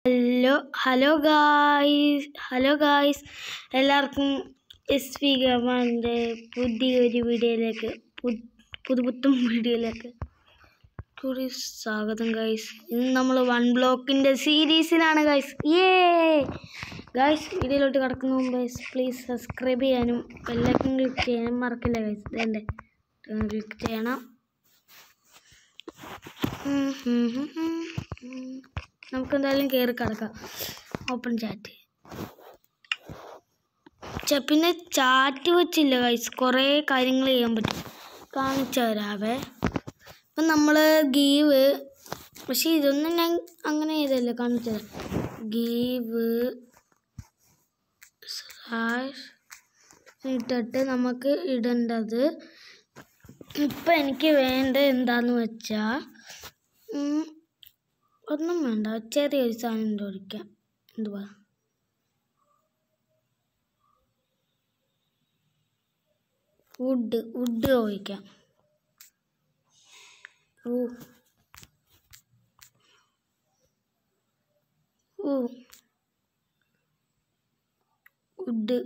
Hello hello guys hello guys എല്ലാവർക്കും S P ഗമാൻ്റെ പുതിയൊരു വീഡിയോയിലേക്ക് പു- പുതുപുത്തൻ വീഡിയോയിലേക്ക് കൂടി സ്വാഗതം ഗായ്സ് ഇന്ന് നമ്മൾ വൺ ബ്ലോക്കിൻ്റെ സീരീസിലാണ് ഗായ്സ് ഏ ഗായ്സ് വീഡിയോയിലോട്ട് കിടക്കുന്ന മുമ്പ് പ്ലീസ് സബ്സ്ക്രൈബ് ചെയ്യാനും ബെല്ലൈക്കൻ ക്ലിക്ക് ചെയ്യാനും മറക്കില്ല ഗായ്സ് ഇതെൻ്റെ ക്ലിക്ക് ചെയ്യണം ഉം, ഉം, ഉം, ഉം, ഉം. നമുക്ക് എന്തായാലും കയറി കിടക്കാം ഓപ്പൺ ചാറ്റ് ചെ പിന്നെ ചാറ്റ് വെച്ചില്ല ഗൈസ് കുറേ കാര്യങ്ങൾ ചെയ്യാൻ പറ്റും കാണിച്ചു തരാവേ ഇപ്പം നമ്മൾ ഗീവ് പക്ഷേ ഇതൊന്നും ഞാൻ അങ്ങനെ ചെയ്തല്ല കാണിച്ചു തരാം ഗീവ് സ്ലാഷ് ഇട്ടിട്ട് നമുക്ക് ഇടേണ്ടത് ഇപ്പം എനിക്ക് വേണ്ട എന്താന്ന് വെച്ചാൽ ഒന്നും വേണ്ട ചെറിയൊരു സാധനം ചോദിക്കാം എന്തുവാ വുഡ് വുഡ് ചോദിക്കാം ഊ ഊ വുഡ്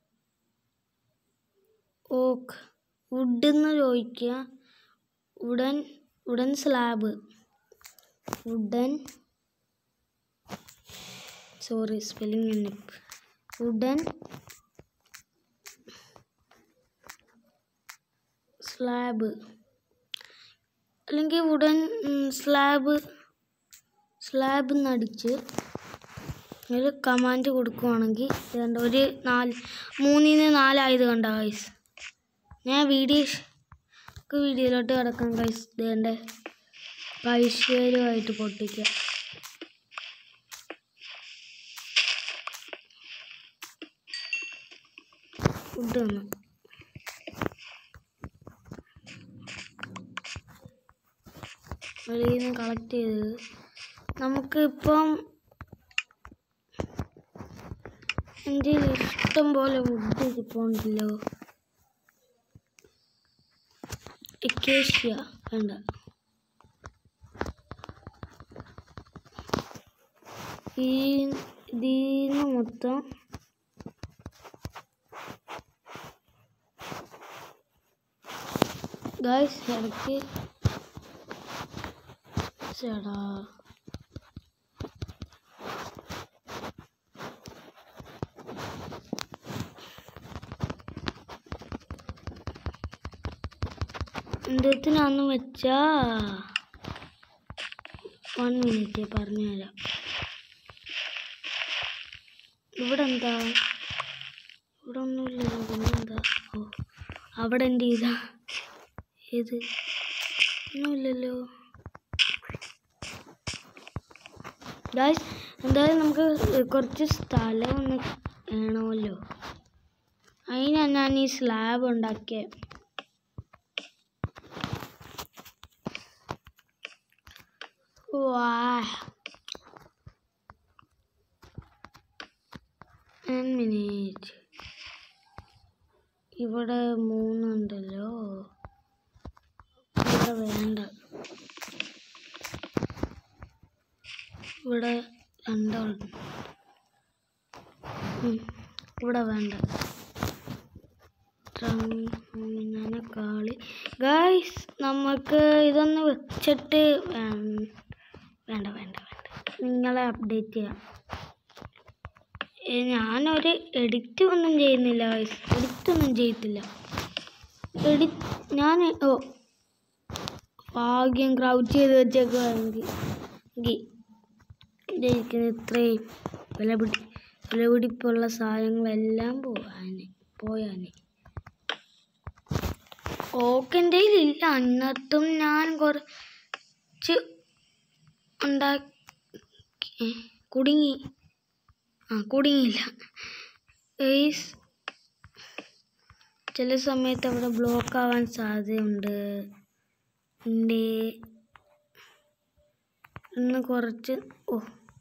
ഓക്ക് വുഡ് എന്ന് ചോദിക്കുക ഉടൻ ഉടൻ സ്ലാബ് ഉടൻ സോറി സ്പെല്ലിംഗ് ഉടൻ സ്ലാബ് അല്ലെങ്കിൽ ഉടൻ സ്ലാബ് സ്ലാബ് എന്നടിച്ച് ഒരു കമാൻഡ് കൊടുക്കുവാണെങ്കിൽ ഇതുണ്ട് ഒരു നാല് മൂന്നിന് നാലായത് കണ്ട ഗൈസ് ഞാൻ വീഡിയോ വീഡിയോയിലോട്ട് കിടക്കാം ഗൈസ് ഇതേണ്ട ഐശ്വര്യമായിട്ട് പൊട്ടിക്കുക ഫുഡ് വന്നു വെളിയിൽ നിന്ന് കളക്ട് ചെയ്തത് നമുക്ക് ഇപ്പം എൻ്റെ ഇഷ്ടം പോലെ വുഡ് ഇരിപ്പുണ്ടല്ലോ എക്കേഷ്യ വേണ്ട ഈ ഇതിന്ന് മൊത്തം ഗായ്സ് ഇടയ്ക്ക് ചേടാ എന്തിനാന്ന് വെച്ചാ വൺ മിനിറ്റ് പറഞ്ഞുതരാം ഇവിടെ എന്താ ഇവിടെ ഒന്നുമില്ലല്ലോ പിന്നെന്താ ഓ അവിടെ എൻ്റെ ഇതാ ഏത് ഒന്നുമില്ലല്ലോ ഗായ്സ് എന്തായാലും നമുക്ക് കുറച്ച് സ്ഥലം ഒന്ന് വേണമല്ലോ അതിനാണ് ഞാൻ ഈ സ്ലാബ് ഉണ്ടാക്കിയത് വാ മിനിറ്റ് ഇവിടെ മൂന്നുണ്ടല്ലോ ഇവിടെ വേണ്ട ഇവിടെ രണ്ടുണ്ട് ഉം, ഇവിടെ വേണ്ട ഞാൻ കാളി ഗായ്സ് നമുക്ക് ഇതൊന്ന് വെച്ചിട്ട് വേം- വേണ്ട വേണ്ട വേണ്ട നിങ്ങളെ അപ്ഡേറ്റ് ചെയ്യാം ഏ, ഞാനൊരു എഡിറ്റ് ഒന്നും ചെയ്യുന്നില്ല ഗായ്സ് എഡിറ്റ് ഒന്നും ചെയ്യത്തില്ല എഡിറ്റ് ഞാൻ ഓ ഭാഗ്യം ക്രൗച്ച് ചെയ്ത് വെച്ചേക്കുവാണെങ്കിൽ ജയിക്കുന്ന ഇത്രയും വിലപിടി വിലപിടിപ്പുള്ള സാധനങ്ങളെല്ലാം പോവാന് പോയാന് ഓക്കെൻ്റെ ഇല്ല അന്നത്തും ഞാൻ കുറച്ച് ഉണ്ടാക്കി ഏ, കുടുങ്ങി ആ കുടുങ്ങിയില്ല ഏയ്സ് ചില സമയത്ത് അവിടെ ബ്ലോക്ക് ആവാൻ സാധ്യതയുണ്ട് ഉണ്ട് ഇന്ന് കുറച്ച് ഓ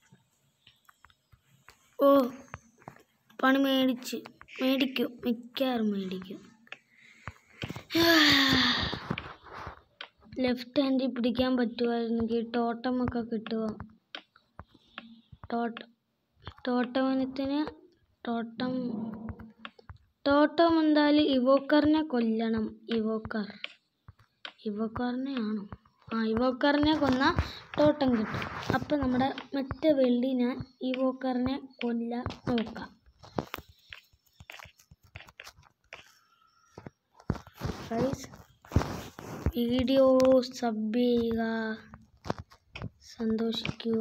ഓ പണി മേടിച്ച് മേടിക്കും മിക്കവാറും മേടിക്കും ലെഫ്റ്റ് ഹാൻഡിൽ പിടിക്കാൻ പറ്റുമായിരുന്നെങ്കിൽ ടോട്ടമൊക്കെ കിട്ടുക ടോട്ട ടോട്ടവനത്തിന് ടോട്ടം ടോട്ടം എന്തായാലും ഇവോക്കറിനെ കൊല്ലണം ഇവോക്കർ ഇവോക്കറിനെ ആണോ ആ ഇവോക്കറിനെ കൊന്ന ടോട്ടം കിട്ടും അപ്പം നമ്മുടെ മറ്റേ വെള്ളി ഞാൻ ഇവോക്കറിനെ കൊല്ലാൻ നോക്കാം ഗൈസ് വീഡിയോ സബ് ചെയ്യുക സന്തോഷിക്കുക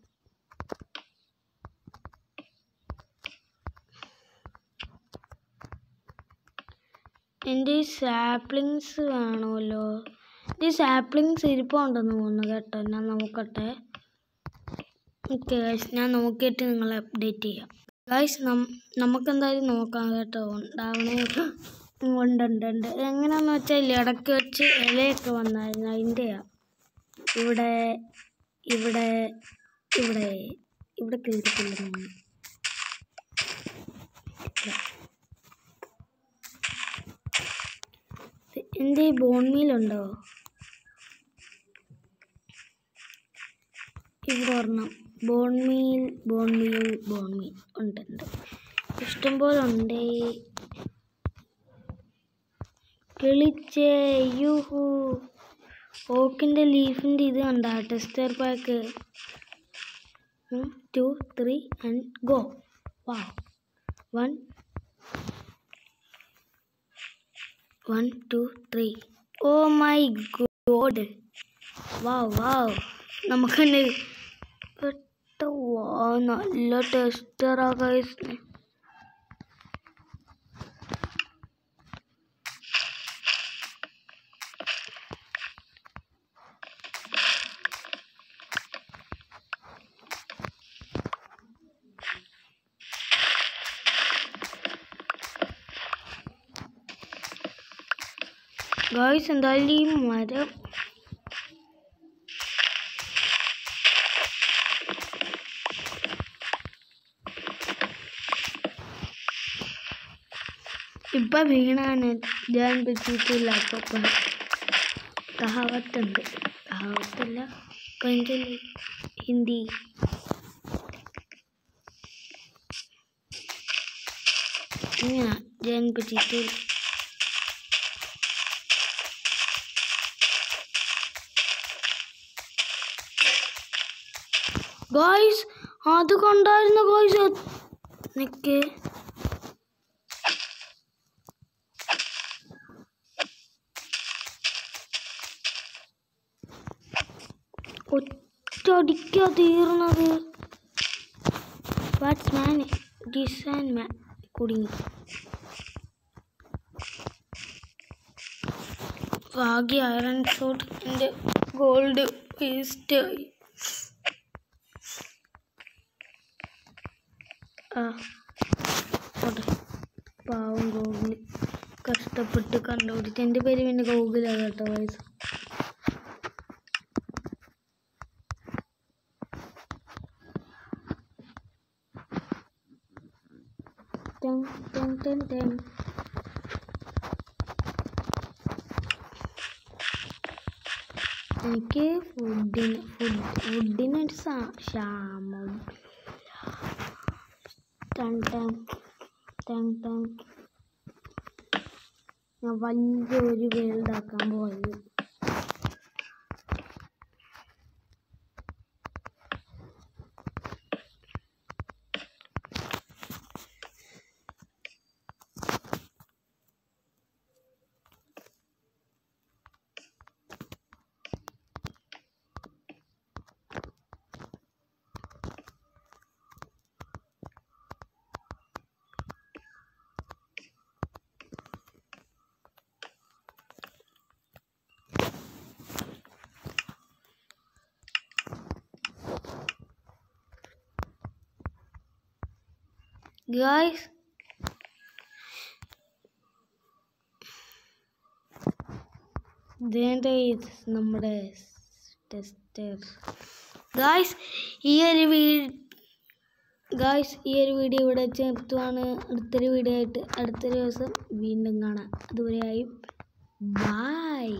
എൻ്റെ ഈ സാപ്ലിങ്സ് വേണമല്ലോ ഈ സാപ്ലിങ്സ് ഇരിപ്പുണ്ടെന്ന് തോന്നുന്നു കേട്ടോ ഞാൻ നോക്കട്ടെ ഓക്കെ ഗൈസ് ഞാൻ നോക്കിയിട്ട് നിങ്ങളെ അപ്ഡേറ്റ് ചെയ്യാം ഗൈസ് നം നമുക്കെന്തായാലും നോക്കാം കേട്ടോ ഉണ്ടാവണേ ഉണ്ട് ഉണ്ട് ഉണ്ട് എങ്ങനെയാന്ന് വെച്ചാൽ ഇടയ്ക്ക് വെച്ച് ഇലയൊക്കെ വന്നായിരുന്നു അതിൻ്റെയാ ഇവിടെ ഇവിടെ ഇവിടെ ഇവിടെ കയറിക്കൊള്ളുന്നു എൻ്റെ ബോൺ മീലുണ്ടോ ഇവിടെ ഒരെണ്ണം bone meal bone meal bone meal ഉണ്ട് ഉണ്ട് ഇഷ്ടംപോലെ ഉണ്ട് കിളിച്ചേ യൂഹു ഓക്കിൻ്റെ ലീഫിൻ്റെ ഇത് കണ്ട tester pack two three and go വാ one one two three oh my god wow wow നമുക്ക് തന്നെ പെട്ട വാ നല്ല ടെസ്റ്ററാ ഗൈസ് ഗായ്സ് എന്തായാലും ഈ മരം ഇപ്പൊ വീണാണ് ഞാൻ പറ്റിയിട്ടില്ല അപ്പൊ കഹാവത്തുണ്ട് കഹാവത്തല്ല പഞ്ചലി ഹിന്ദി ഇങ്ങനെ ഞാൻ പറ്റിയിട്ടില്ല ഗോയ്സ് അത് കണ്ടായിരുന്നു ഗോയ്സ് നിക്ക് ഒറ്റടിക്കാ തീർന്നത് ബാറ്റ്സ്മാൻ ഡിസൈൻ മാൻ കുടുങ്ങി ഭാഗ്യ അയറൺ ഷോട്ട് എൻ്റെ ഗോൾഡ് വേസ്റ്റ് ആയി ആ പോട്ടെ പാവം ഗോകുൽ കഷ്ടപ്പെട്ട് കണ്ടുപിടിച്ച് എൻ്റെ പേര് പിന്നെ ഗോകുലാണ് കേട്ടോ വയസ്സ് ടെൻ ടെൻ ടെൻ ടെൻ എനിക്ക് ഫുഡിന് ഫുഡ് ഫുഡിനൊരു സാ- ക്ഷാമം ടൺ ടൺ ടൺ ടൺ ഞാൻ വലിയൊരു വേൾഡാക്കാൻ പോയത് ഗായ്സ് ഇതേൻ്റെ ഇത് നമ്മുടെ ടെസ്റ്റർ ഗായ്സ് ഈ ഒരു വീ ഗായ്സ് ഈ ഒരു വീഡിയോ ഇവിടെ ചേർത്തുവാണ് അടുത്തൊരു വീഡിയോ ആയിട്ട് അടുത്തൊരു ദിവസം വീണ്ടും കാണാം അതുവരെയായി ബായ്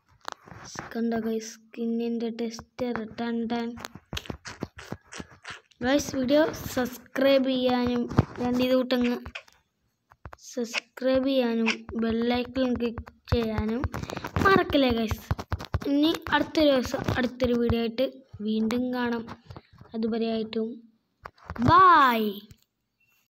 കണ്ടോ ഗൈസ് സ്കിന്നിൻ്റെ ടെസ്റ്റർ ടൺ ടൺ ഗൈസ് വീഡിയോ സബ്സ്ക്രൈബ് ചെയ്യാനും രണ്ട് ഇത് കൂട്ടങ്ങ് സബ്സ്ക്രൈബ് ചെയ്യാനും ബെല്ലൈക്കൺ ക്ലിക്ക് ചെയ്യാനും മറക്കില്ലേ ഗൈസ് ഇനി അടുത്തൊരു ദിവസം അടുത്തൊരു വീഡിയോ ആയിട്ട് വീണ്ടും കാണാം അതുവരെയായിട്ടും ബായ്